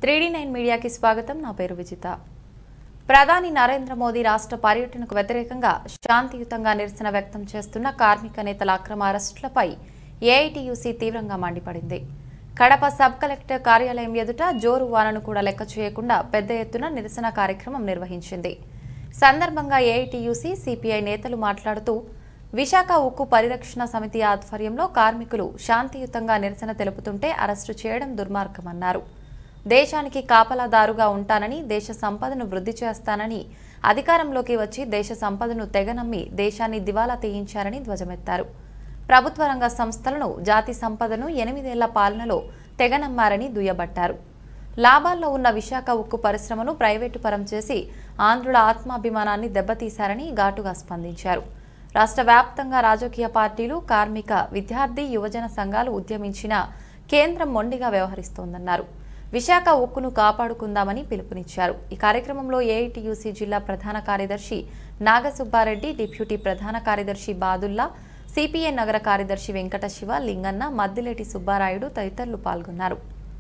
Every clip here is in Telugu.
త్రీడీ నైన్ మీడియాకి స్వాగతం నా పేరు విజిత ప్రధాని నరేంద్ర మోదీ రాష్ట్ర పర్యటనకు వ్యతిరేకంగా శాంతియుతంగా నిరసన వ్యక్తం చేస్తున్న కార్మిక నేతల అక్రమ అరెస్టులపై ఏఐటీయూసీ తీవ్రంగా మండిపడింది కడప సబ్ కలెక్టర్ కార్యాలయం ఎదుట జోరు వానను కూడా లెక్క చేయకుండా పెద్ద ఎత్తున నిరసన కార్యక్రమం నిర్వహించింది సందర్భంగా ఏఐటీయూసీ సిపిఐ నేతలు మాట్లాడుతూ విశాఖ ఉక్కు పరిరక్షణ సమితి ఆధ్వర్యంలో కార్మికులు శాంతియుతంగా నిరసన తెలుపుతుంటే అరెస్టు చేయడం దుర్మార్గమన్నారు దేశానికి కాపలాదారుగా ఉంటానని దేశ సంపదను వృద్ధి చేస్తానని అధికారంలోకి వచ్చి దేశ సంపదను తెగనమ్మి దేశాన్ని దివాలా తీయించారని ధ్వజమెత్తారు ప్రభుత్వ రంగ సంస్థలను జాతి సంపదను ఎనిమిదేళ్ల పాలనలో తెగనమ్మారని దుయ్యబట్టారు లాభాల్లో ఉన్న విశాఖ ఉక్కు పరిశ్రమను ప్రైవేటు పరం చేసి ఆంధ్రుల ఆత్మాభిమానాన్ని దెబ్బతీశారని ఘాటుగా స్పందించారు రాష్ట్ర వ్యాప్తంగా రాజకీయ పార్టీలు కార్మిక విద్యార్థి యువజన సంఘాలు ఉద్యమించిన కేంద్రం మొండిగా వ్యవహరిస్తోందన్నారు విశాఖ ఉక్కును కాపాడుకుందామని పిలుపునిచ్చారు ఈ కార్యక్రమంలో ఏఐటియుసి జిల్లా ప్రధాన కార్యదర్శి నాగసుబ్బారెడ్డి డిప్యూటీ ప్రధాన కార్యదర్శి బాదుల్లా సిపిఐ నగర కార్యదర్శి వెంకట శివ లింగన్న మద్దిలేటి సుబ్బారాయుడు తదితరులు పాల్గొన్నారు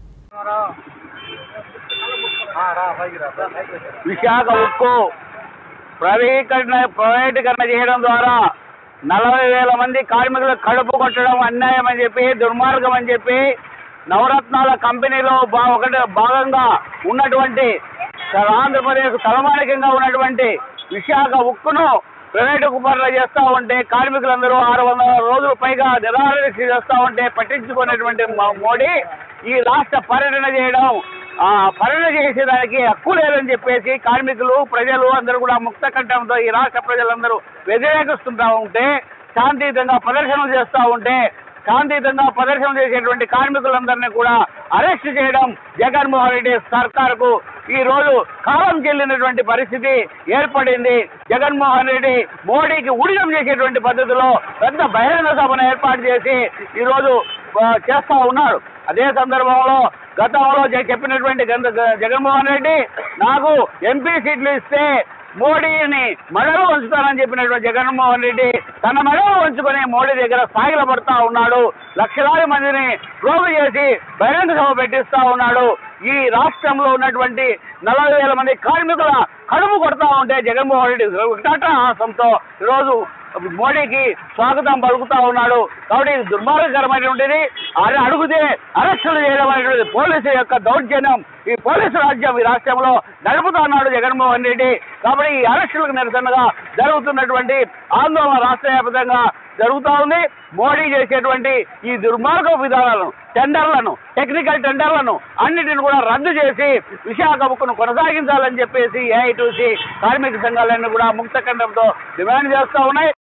విశాఖ ఉక్కు ప్రైవేటీకరణ ప్రైవేటీకరణ చేయడం ద్వారా నలభై వేల మంది కార్మికులు కడుపు కొట్టడం అన్యాయం అని చెప్పి దుర్మార్గం అని చెప్పి నవరత్నాల కంపెనీలో బా ఒకటి భాగంగా ఉన్నటువంటి ఆంధ్రప్రదేశ్ తలమానికంగా ఉన్నటువంటి విశాఖ ఉక్కును ప్రైవేటు కుమారులు చేస్తూ ఉంటే కార్మికులందరూ ఆరు వందల రోజులు పైగా నిరాదీక్ష చేస్తూ ఉంటే పట్టించుకునేటువంటి మ- మోడీ ఈ రాష్ట్ర పర్యటన చేయడం ఆ పర్యటన చేసేదానికి హక్కు లేదని చెప్పేసి కార్మికులు ప్రజలు అందరూ కూడా ముక్త కంఠంతో ఈ రాష్ట్ర ప్రజలందరూ వ్యతిరేకిస్తుంటా ఉంటే శాంతియుతంగా ప్రదర్శనలు చేస్తూ ఉంటే శాంతియుతంగా ప్రదర్శన చేసేటువంటి కార్మికులందరినీ కూడా అరెస్ట్ చేయడం జగన్మోహన్ రెడ్డి సర్కార్కు ఈ రోజు కాలం చెల్లినటువంటి పరిస్థితి ఏర్పడింది జగన్మోహన్ రెడ్డి మోడీకి ఉడిగం చేసేటువంటి పద్ధతిలో పెద్ద బహిరంగ సభను ఏర్పాటు చేసి ఈ రోజు ఆ, చేస్తా ఉన్నారు అదే సందర్భంలో గతంలో జ- చెప్పినటువంటి గంద- గ- జగన్మోహన్ రెడ్డి నాకు ఎంపీ సీట్లు ఇస్తే మోడీని మెడలో ఉంచుతానని చెప్పినటువంటి జగన్మోహన్ రెడ్డి తన మెడలో ఉంచుకొని మోడీ దగ్గర సాగిల పడతా ఉన్నాడు లక్షలాది మందిని ప్రోగు చేసి బహిరంగ సభ పెట్టిస్తా ఉన్నాడు ఈ రాష్ట్రంలో ఉన్నటువంటి నలభై వేల మంది కార్మికుల కడుపు కొడతా ఉంటే జగన్మోహన్ రెడ్డి వికటాహాసంతో ఈరోజు మోడీకి స్వాగతం పలుకుతా ఉన్నాడు కాబట్టి ఇది దుర్మార్గకరమైనటువంటిది అది అడిగితే అరెస్టులు చేయడం అనేటువంటి పోలీసు యొక్క దౌర్జన్యం ఈ పోలీసు రాజ్యం ఈ రాష్ట్రంలో నడుపుతా ఉన్నాడు జగన్మోహన్ రెడ్డి కాబట్టి ఈ అరెస్టులకు నిరసనగా జరుగుతున్నటువంటి ఆందోళన రాష్ట్ర వ్యాప్తంగా జరుగుతూ ఉంది మోడీ చేసేటువంటి ఈ దుర్మార్గ విధానాలను టెండర్లను టెక్నికల్ టెండర్లను అన్నిటిని కూడా రద్దు చేసి విశాఖ ఉక్కును కొనసాగించాలని చెప్పేసి ఏఐటీసీ కార్మిక సంఘాలన్నీ కూడా ముక్త ఖండంతో డిమాండ్ చేస్తూ ఉన్నాయి